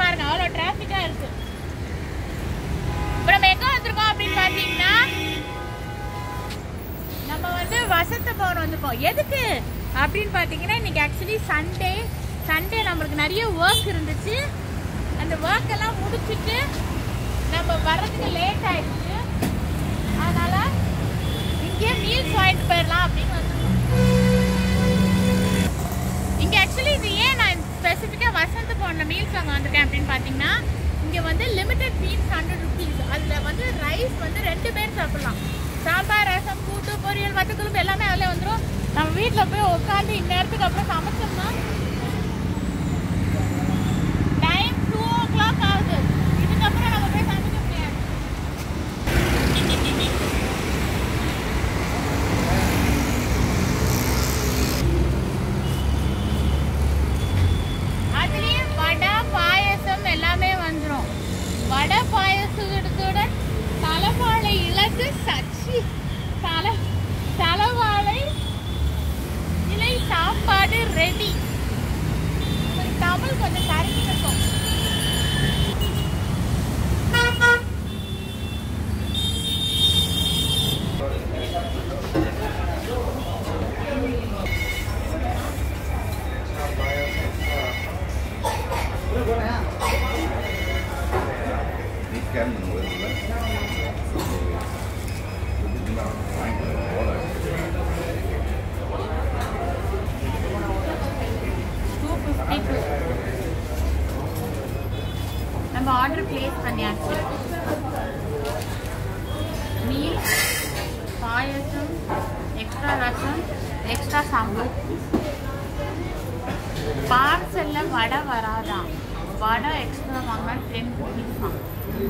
பாருங்க அவ்வளோ டிராஃபிக்கா இருக்கு இப்போ நம்ம எங்க வந்திருக்கோம் அப்படின்னு பாத்தீங்கன்னா நம்ம வந்து வசந்த பவன் வந்திருக்கோம் எதுக்கு அப்படின்னு பாத்தீங்கன்னா இன்னைக்கு ஆக்சுவலி சண்டே சண்டே நம்மளுக்கு நிறைய ஒர்க் இருந்துச்சு அந்த ஒர்க் எல்லாம் முடிச்சிட்டு நம்ம வர்றதுக்கு லேட் ஆயிடுச்சு அதனால இங்கே மீல்ஸ் வாங்கிட்டு போயிடலாம் அப்படின்னு வந்திருக்கோம் இங்க ஆக்சுவலி இது ஏன் நான் ஸ்பெசிஃபிக்காக வசந்த பவனில் மீல்ஸ் வாங்க வந்திருக்கேன் அப்படின்னு பார்த்தீங்கன்னா இங்கே வந்து லிமிடெட் மீல்ஸ் ஹண்ட்ரட் ருபீஸ் அதில் வந்து ரைஸ் வந்து ரெண்டு பேர் சாப்பிடலாம் சாம்பார் ரசம் கூட்டு பொரியல் வத்தக்குழம்பு எல்லாமே அதில் வந்துடும் நம்ம வீட்டில் போய் உட்காந்து இந்நேரத்துக்கு அப்புறம் சமைச்சோம்னா டைம் டூ ஓ கிளாக் ஆகுது இதுக்கப்புறம் நம்ம போய் சமைக்க முடியாது அதுலயும் வடை பாயசம் எல்லாமே வந்துரும் வடை பாயசத்துடன் தலைவாழை இலக்கு சச்சி தலை தலைவாழை இலை சாப்பாடு ரெடி தமிழ் கொஞ்சம் கருகி இருக்கும் நீ ஸ்கேன் பண்ண வருதுல்ல டூ ஃபிஃப்டி டூ நம்ம ஆர்டர் பிளேஸ் பண்ணியாச்சு meal payasam extra rasam extra sambar பார்சலில் வடை வராதான் வடை எக்ஸ்ட்ரா வாங்கினா டென் ருபீஸ் தான்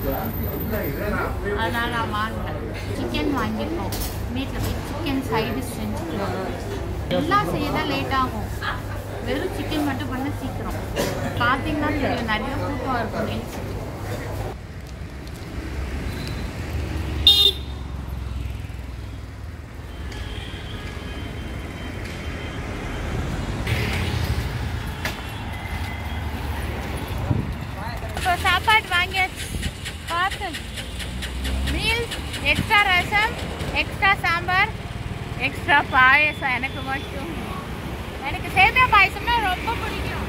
அதனால் நான் வாங்கினேன் சிக்கன் வாங்கியிருக்கோம் வீட்டில் போய் சிக்கன் சைடு செஞ்சுக்கலாம் எல்லாம் செய்ய தான் லேட் ஆகும் வெறும் சிக்கன் மட்டும் பண்ண சீக்கிரம் பார்த்தீங்கன்னா தெரியும் நிறைய கூட்டம் இருக்கும் மீல்ஸ் இப்போ சாப்பாடு வாங்கியாச்சு பார்த்து meals extra rasam extra sambar extra payasam எனக்கு மட்டும் எனக்கு சேமியா பாயசம்னா ரொம்ப பிடிக்கும்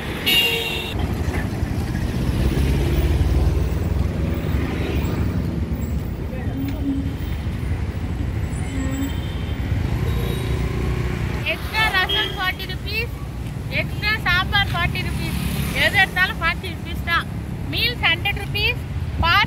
extra rasam forty rupees extra sambar forty rupees எது எடுத்தாலும் ஃபார்ட்டி ருபீஸ் தான் மீல்ஸ் ஹண்ட்ரட் ருபீஸ் பார்சல்